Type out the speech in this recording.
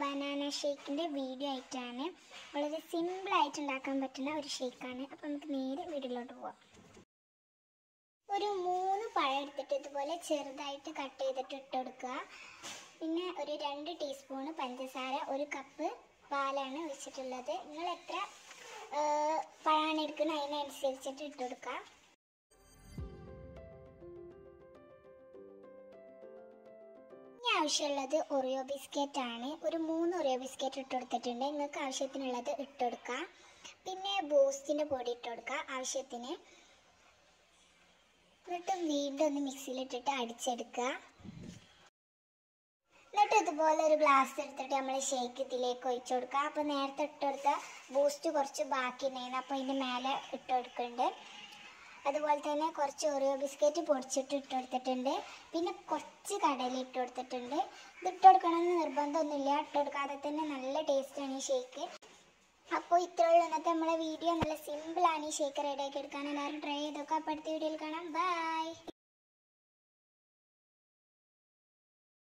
banana ഷേക്കിൻ്റെ video ആയിട്ടാണ് വളരെ സിമ്പിളായിട്ട് ഉണ്ടാക്കാൻ പറ്റുന്ന ഒരു ഷേക്കാണ് അപ്പോൾ നമുക്ക് നേരെ വീഡിയോയിലോട്ട് പോവാം ഒരു മൂന്ന് പഴം എടുത്തിട്ട് ഇതുപോലെ ചെറുതായിട്ട് കട്ട് ചെയ്തിട്ട് ഇട്ട് കൊടുക്കുക പിന്നെ ഒരു രണ്ട് ടീസ്പൂണ് പഞ്ചസാര ഒരു കപ്പ് പാലാണ് ഒഴിച്ചിട്ടുള്ളത് നിങ്ങൾ എത്ര ആ, പഴമാണ് എടുക്കുന്നത് അതിനനുസരിച്ചിട്ട് ഇട്ട് കൊടുക്കുക ഇനി ആവശ്യമുള്ളത് ഒറിയോ ബിസ്ക്കറ്റ് ആണ് ഒരു മൂന്ന് ഒറിയോ ബിസ്ക്കറ്റ് ഇട്ട് കൊടുത്തിട്ടുണ്ട് നിങ്ങൾക്ക് ആവശ്യത്തിനുള്ളത് ഇട്ട് കൊടുക്കുക പിന്നെ ബൂസ്റ്റിൻ്റെ പൊടി ഇട്ട് കൊടുക്കുക ആവശ്യത്തിന് എന്നിട്ട് വീണ്ടും ഒന്ന് മിക്സിയിലിട്ടിട്ട് അടിച്ചെടുക്കുക എന്നിട്ട് ഇതുപോലെ ഒരു ഗ്ലാസ് എടുത്തിട്ട് നമ്മൾ ഷേക്ക് ഇതിലേക്ക് ഒഴിച്ചു കൊടുക്കുക അപ്പോൾ നേരത്തെ ഇട്ട് കൊടുത്ത ബൂസ്റ്റ് കുറച്ച് ബാക്കി ഉണ്ടായിരുന്നു അപ്പോൾ ഇതിൻ്റെ മേലെ ഇട്ട് കൊടുക്കുന്നുണ്ട് അതുപോലെ തന്നെ കുറച്ച് ഓറിയോ ബിസ്ക്കറ്റ് പൊടിച്ചിട്ട് ഇട്ട് കൊടുത്തിട്ടുണ്ട് പിന്നെ കുറച്ച് കടല ഇട്ട് കൊടുത്തിട്ടുണ്ട് ഇത് ഇട്ട് കൊടുക്കണമെന്ന് നിർബന്ധമൊന്നുമില്ല ഇട്ട് കൊടുക്കാതെ തന്നെ നല്ല ടേസ്റ്റാണ് ഈ ഷേക്ക് അപ്പോൾ ഇത്രയുള്ള ഇന്നത്തെ നമ്മളെ വീഡിയോ നല്ല സിമ്പിളാണ് ഈ ഷേക്ക് റെഡിയാക്കി എടുക്കാൻ എല്ലാവരും ട്രൈ ചെയ്തൊക്കെ അപ്പോൾ അടുത്ത വീഡിയോയിൽ കാണാം ബൈ